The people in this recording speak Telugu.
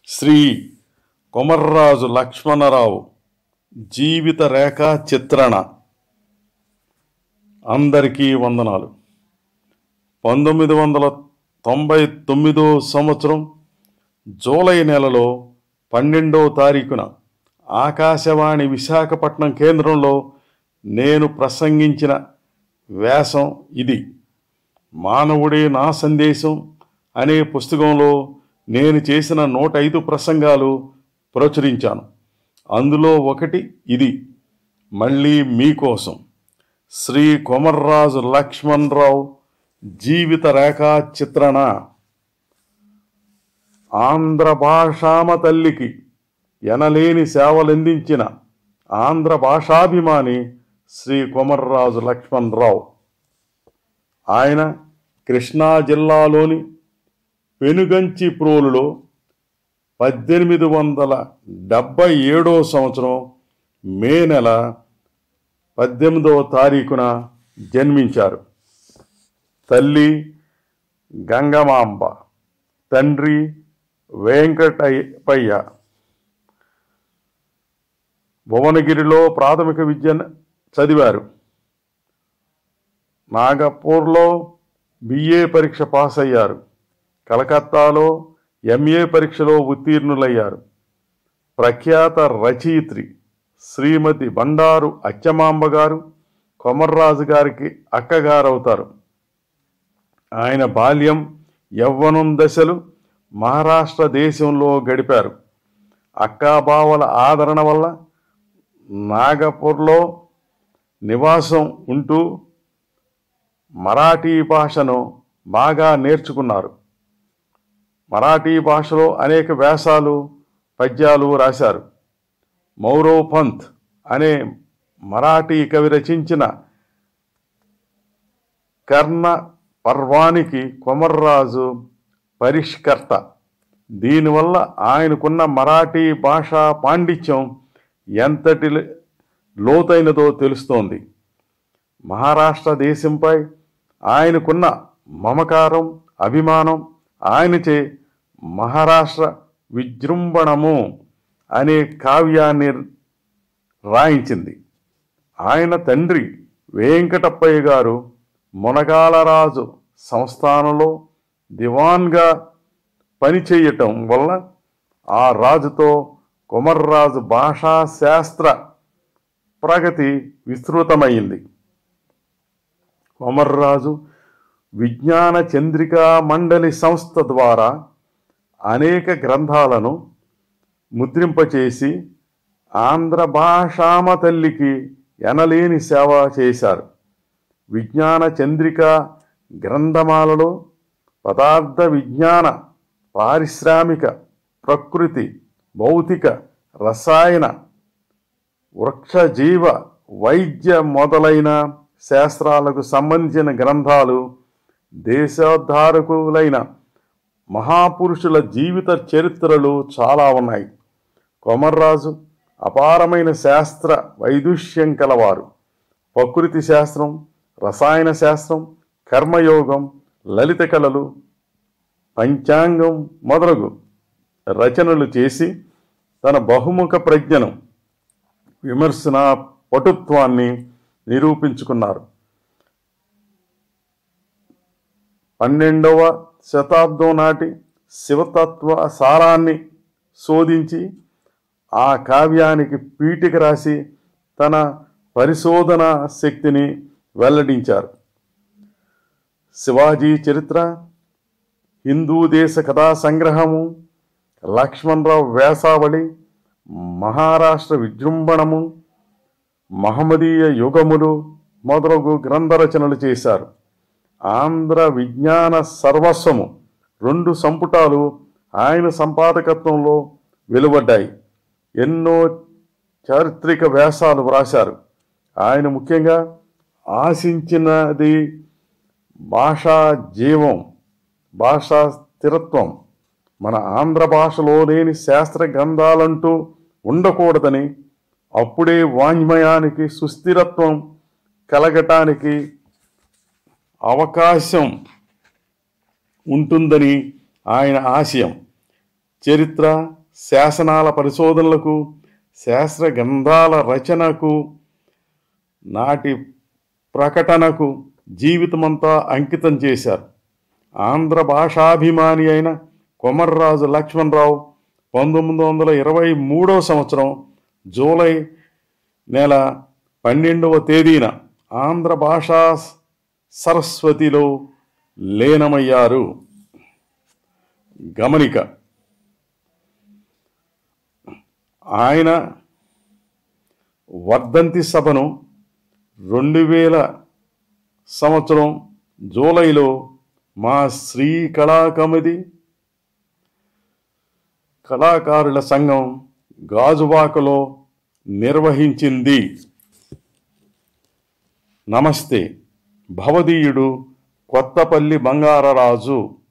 శ్రీ కొమర్రాజు లక్ష్మణరావు జీవిత రేఖ చిత్రణ అందరికీ వందనాలు పంతొమ్మిది వందల తొంభై తొమ్మిదో సంవత్సరం జూలై నెలలో పన్నెండవ తారీఖున ఆకాశవాణి విశాఖపట్నం కేంద్రంలో నేను ప్రసంగించిన వ్యాసం ఇది మానవుడే నా సందేశం అనే పుస్తకంలో నేను చేసిన నూట ఐదు ప్రసంగాలు ప్రచురించాను అందులో ఒకటి ఇది మళ్ళీ మీకోసం శ్రీ కొమర్రాజు లక్ష్మణరావు జీవిత రేఖా చిత్రణ ఆంధ్ర భాషామ తల్లికి ఎనలేని సేవలందించిన ఆంధ్ర భాషాభిమాని శ్రీ కొమర్రాజు లక్ష్మణరావు ఆయన కృష్ణా జిల్లాలోని పెనుగంచి ప్రోలులో పద్దెనిమిది వందల డెబ్భై ఏడో సంవత్సరం మే నెల పద్దెనిమిదవ తారీఖున జన్మించారు తల్లి గంగమాంబ తండ్రి వెంకటయ్య భువనగిరిలో ప్రాథమిక విద్యను చదివారు నాగపూర్లో బిఏ పరీక్ష పాస్ అయ్యారు కలకత్తాలో ఎంఏ పరీక్షలో ఉత్తీర్ణులయ్యారు ప్రఖ్యాత రచయిత్రి శ్రీమతి బండారు అచ్చమాంబ గారు కొమర్రాజు గారికి అక్కగారవుతారు ఆయన బాల్యం యవ్వనం దశలు మహారాష్ట్ర దేశంలో గడిపారు అక్కాబావల ఆదరణ వల్ల నాగపూర్లో నివాసం ఉంటూ మరాఠీ భాషను బాగా నేర్చుకున్నారు మరాఠీ భాషలో అనేక వ్యాసాలు పద్యాలు రాశారు మౌరవ్ పంత్ అనే మరాఠీ కవి రచించిన కర్ణ పర్వానికి కొమర్రాజు పరిష్కర్త దీనివల్ల ఆయనకున్న మరాఠీ భాషా పాండిత్యం ఎంతటి లోతైనదో తెలుస్తోంది మహారాష్ట్ర దేశంపై ఆయనకున్న మమకారం అభిమానం ఆయనచే మహారాష్ట్ర విజృంభణము అనే కావ్యాన్ని రాయించింది ఆయన తండ్రి వెంకటప్పయ్య గారు మునగాలరాజు సంస్థానంలో దివాన్గా పనిచేయటం వల్ల ఆ రాజుతో కుమర్రాజు భాషా శాస్త్ర ప్రగతి విస్తృతమైంది కొమర్రాజు విజ్ఞాన చంద్రికా మండలి సంస్థ ద్వారా అనేక గ్రంథాలను ముద్రింపచేసి ఆంధ్ర భాషామ తల్లికి ఎనలేని సేవ చేశారు విజ్ఞాన చంద్రిక గ్రంథమాలలో పదార్థ విజ్ఞాన పారిశ్రామిక ప్రకృతి భౌతిక రసాయన వృక్షజీవ వైద్య మొదలైన శాస్త్రాలకు సంబంధించిన గ్రంథాలు దేశోద్ధారకులైన మహాపురుషుల జీవిత చరిత్రలు చాలా ఉన్నాయి కొమర్రాజు అపారమైన శాస్త్ర వైదుష్యం కలవారు ప్రకృతి శాస్త్రం రసాయన శాస్త్రం కర్మయోగం లలిత కళలు పంచాంగం మొదలగు రచనలు చేసి తన బహుముఖ ప్రజ్ఞను విమర్శన పటుత్వాన్ని నిరూపించుకున్నారు పన్నెండవ శతాబ్దం నాటి శివతత్వ సారాన్ని శోధించి ఆ కావ్యానికి పీఠిక రాసి తన పరిశోధన శక్తిని వెల్లడించారు శివాజీ చరిత్ర హిందూ దేశ కథా సంగ్రహము లక్ష్మణరావు వేసావళి మహారాష్ట్ర విజృంభణము మహమ్మదీయ యుగములు మొదలగు గ్రంథ రచనలు చేశారు ఆంధ్ర విజ్ఞాన సర్వస్వము రెండు సంపుటాలు ఆయన సంపాదకత్వంలో వెలువడ్డాయి ఎన్నో చారిత్రక వ్యాసాలు వ్రాశారు ఆయన ముఖ్యంగా ఆశించినది భాషా జీవం భాషా స్థిరత్వం మన ఆంధ్ర భాషలో లేని శాస్త్ర గ్రంథాలంటూ ఉండకూడదని అప్పుడే వాంగ్మయానికి సుస్థిరత్వం కలగటానికి అవకాశం ఉంటుందని ఆయన ఆశయం చరిత్ర శాసనాల పరిశోధనలకు శాస్త్ర గ్రంథాల రచనకు నాటి ప్రకటనకు జీవితమంతా అంకితం చేశారు ఆంధ్ర భాషాభిమాని అయిన కొమర్రాజు లక్ష్మణరావు పంతొమ్మిది వందల ఇరవై మూడవ సంవత్సరం జూలై నెల పన్నెండవ తేదీన ఆంధ్ర భాషా సరస్వతిలో లీనమయ్యారు గమనిక ఆయన వర్ధంతి సభను రెండు వేల సంవత్సరం జూలైలో మా శ్రీ కళాకమిది కళాకారుల సంఘం గాజువాకలో నిర్వహించింది నమస్తే భవదీయుడు కొత్తపల్లి బంగారరాజు